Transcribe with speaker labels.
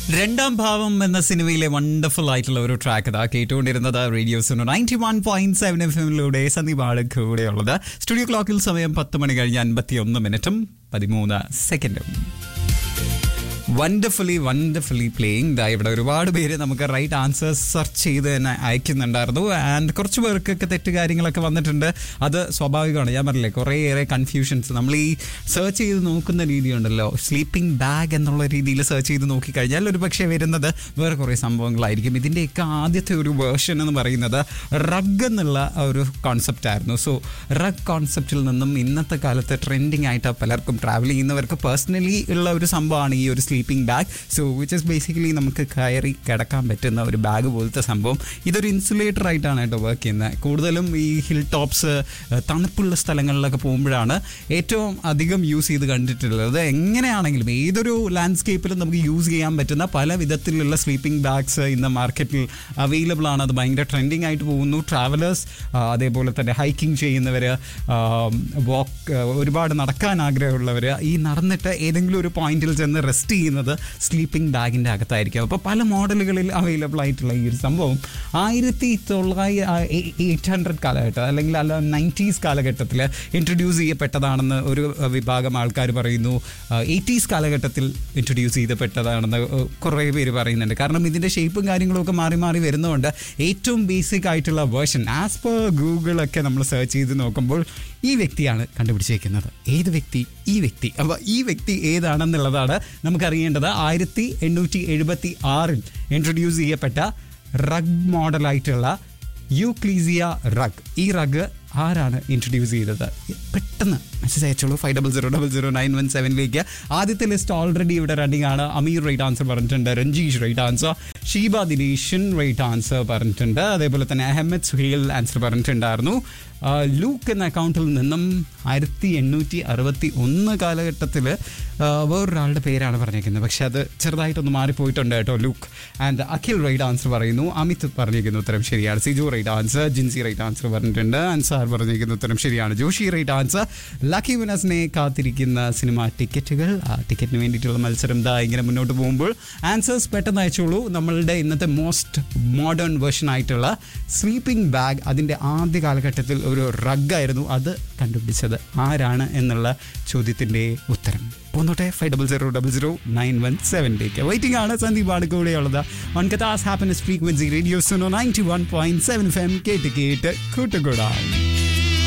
Speaker 1: രണ്ടാം ഭാവം എന്ന സിനിമയിലെ വണ്ടർഫുൾ ആയിട്ടുള്ള ഒരു ട്രാക്ക് ഇതാ കേട്ടുകൊണ്ടിരുന്നത് radio Suno ninety one point seven F എമ്മിലൂടെ സന്ദീപാണ് കൂടെയുള്ളത് സ്റ്റുഡിയോ ക്ലോക്കിൽ സമയം പത്ത് മണി കഴിഞ്ഞ് അൻപത്തി ഒന്ന് മിനിറ്റും പതിമൂന്ന് സെക്കൻഡും വണ്ടർഫുള്ളി വണ്ടർഫുള്ളി പ്ലേയിങ് ദാ ഇവിടെ ഒരുപാട് പേര് നമുക്ക് റൈറ്റ് ആൻസേഴ്സ് സെർച്ച് ചെയ്ത് തന്നെ അയക്കുന്നുണ്ടായിരുന്നു ആൻഡ് കുറച്ച് പേർക്കൊക്കെ തെറ്റ് കാര്യങ്ങളൊക്കെ വന്നിട്ടുണ്ട് അത് സ്വാഭാവികമാണ് ഞാൻ പറഞ്ഞില്ലേ കുറേയേറെ കൺഫ്യൂഷൻസ് നമ്മൾ ഈ സെർച്ച് ചെയ്ത് നോക്കുന്ന രീതിയുണ്ടല്ലോ സ്ലീപ്പിംഗ് ബാഗ് എന്നുള്ള രീതിയിൽ സെർച്ച് ചെയ്ത് നോക്കിക്കഴിഞ്ഞാൽ ഒരു പക്ഷേ വരുന്നത് വേറെ കുറേ സംഭവങ്ങളായിരിക്കും ഇതിൻ്റെയൊക്കെ ആദ്യത്തെ ഒരു വേർഷൻ എന്ന് പറയുന്നത് റഗ് എന്നുള്ള ഒരു കോൺസെപ്റ്റ് ആയിരുന്നു സോ റഗ് കോൺസെപ്റ്റിൽ നിന്നും ഇന്നത്തെ കാലത്ത് ട്രെൻഡിങ് ആയിട്ട് പലർക്കും ട്രാവൽ ചെയ്യുന്നവർക്ക് പേഴ്സണലി ഉള്ള ഒരു സംഭവമാണ് ഈ ഒരു sleeping bag so which is basically നമുക്ക് കയറി കിടക്കാൻ പറ്റുന്ന ഒരു ബാഗ് പോലത്തെ സംഭവം ഇതൊരു ഇൻസുലേറ്റർ ആയിട്ടാണ് കേട്ടോ വർക്ക് ചെയ്യുന്നത് കൂടുതലും ഈ ഹിൽ ടോപ്സ് തണുപ്പുള്ള സ്ഥലങ്ങളിലൊക്കെ പോകുമ്പോഴാണ് ഏറ്റവും അധികം യൂസ് ചെയ്ത് കണ്ടിട്ടുള്ളത് എങ്ങനെയാണെങ്കിലും ഏതൊരു ലാൻഡ്സ്കേപ്പിലും നമുക്ക് യൂസ് ചെയ്യാൻ പറ്റുന്ന പല വിധത്തിലുള്ള സ്ലീപ്പിംഗ് ബാഗ്സ് ഇന്ന് മാർക്കറ്റിൽ അവൈലബിൾ ആണ് അത് ഭയങ്കര ട്രെൻഡിങ് ആയിട്ട് പോകുന്നു ട്രാവലേഴ്സ് അതേപോലെ തന്നെ ഹൈക്കിംഗ് ചെയ്യുന്നവർ വാക്ക് ഒരുപാട് നടക്കാൻ ആഗ്രഹമുള്ളവർ ഈ നടന്നിട്ട് ഏതെങ്കിലും ഒരു പോയിന്റിൽ ചെന്ന് റെസ്റ്റ് ചെയ്യുന്നത് സ്ലീപ്പിംഗ് ബാഗിൻ്റെ അകത്തായിരിക്കും അപ്പോൾ പല മോഡലുകളിൽ അവൈലബിൾ ആയിട്ടുള്ള ഈ ഒരു സംഭവം ആയിരത്തി തൊള്ളായിരം എയ്റ്റ് ഹൺഡ്രഡ് കാലഘട്ടം അല്ലെങ്കിൽ അല്ല നയൻറ്റീസ് കാലഘട്ടത്തിൽ ഇൻട്രൊഡ്യൂസ് ചെയ്യപ്പെട്ടതാണെന്ന് ഒരു വിഭാഗം ആൾക്കാർ പറയുന്നു എയ്റ്റീസ് കാലഘട്ടത്തിൽ ഇൻട്രൊഡ്യൂസ് ചെയ്യപ്പെട്ടതാണെന്ന് കുറേ പേര് പറയുന്നുണ്ട് കാരണം ഇതിൻ്റെ ഷേപ്പും കാര്യങ്ങളും ഒക്കെ മാറി മാറി വരുന്നതുകൊണ്ട് ഏറ്റവും ബേസിക് ആയിട്ടുള്ള വേർഷൻ ആസ് പെർ ഗൂഗിളൊക്കെ നമ്മൾ സെർച്ച് ചെയ്ത് നോക്കുമ്പോൾ ഈ വ്യക്തിയാണ് കണ്ടുപിടിച്ചേക്കുന്നത് ഏത് വ്യക്തി ഈ വ്യക്തി അപ്പോൾ ഈ വ്യക്തി ഏതാണെന്നുള്ളതാണ് നമുക്കറിയേണ്ടത് ആയിരത്തി എണ്ണൂറ്റി എഴുപത്തി ആറിൽ ഇൻട്രൊഡ്യൂസ് ചെയ്യപ്പെട്ട റഗ് മോഡലായിട്ടുള്ള യൂക്ലീസിയ റഗ് ഈ റഗ് ആരാണ് ഇൻട്രൊഡ്യൂസ് ചെയ്തത് പെട്ടെന്ന് മെസ്സേജ് അയച്ചോളൂ five double zero double zero nine one സെവനിലേക്ക് ആദ്യത്തെ ലിസ്റ്റ് ഓൾറെഡി ഇവിടെ റണ്ണിങ് ആണ് അമീർ റൈറ്റ് ആൻസർ പറഞ്ഞിട്ടുണ്ട് Ranjeesh right answer Sheeba Dineshan right answer പറഞ്ഞിട്ടുണ്ട് അതേപോലെ തന്നെ അഹമ്മദ് സുഹേൽ ആൻസർ പറഞ്ഞിട്ടുണ്ടായിരുന്നു ലൂക്ക് എന്ന അക്കൗണ്ടിൽ നിന്നും ആയിരത്തി എണ്ണൂറ്റി അറുപത്തി ഒന്ന് കാലഘട്ടത്തിൽ വേറൊരാളുടെ പേരാണ് പറഞ്ഞിരിക്കുന്നത് പക്ഷെ അത് ചെറുതായിട്ടൊന്ന് മാറിപ്പോയിട്ടുണ്ട് കേട്ടോ Luke and Akhil right answer പറയുന്നു അമിത് പറഞ്ഞിരിക്കുന്ന ഉത്തരം ശരിയാണ് Siju right answer Jincy right answer പറഞ്ഞിട്ടുണ്ട് അൻസാർ പറഞ്ഞിരിക്കുന്ന ഉത്തരം ശരിയാണ് ജോഷി റൈറ്റ് ആൻസർ ലക്കി വിനസിനെ കാത്തിരിക്കുന്ന സിനിമ ടിക്കറ്റുകൾ ആ ടിക്കറ്റിന് വേണ്ടിയിട്ടുള്ള മത്സരം ദാ ഇങ്ങനെ മുന്നോട്ട് പോകുമ്പോൾ ആൻസേഴ്സ് പെട്ടെന്ന് അയച്ചോളൂ നമ്മളുടെ ഇന്നത്തെ മോസ്റ്റ് മോഡേൺ വേർഷൻ ആയിട്ടുള്ള സ്ലീപ്പിംഗ് ബാഗ് അതിൻ്റെ ആദ്യ കാലഘട്ടത്തിൽ ഒരു റഗ്ഗായിരുന്നു അത് കണ്ടുപിടിച്ചത് ആരാണ് എന്നുള്ള ചോദ്യത്തിൻ്റെ ഉത്തരം പോന്നോട്ടെ five double zero double zero nine one സെവനിലേക്ക് വെയിറ്റിംഗ് ആണ് സന്ദീപാണ് കൂടെയുള്ളത് വൺ കഥാസ് happiness frequency radio Suno ninety one point seven FM കേട്ട് കേട്ട് കൂട്ടുകൂടാം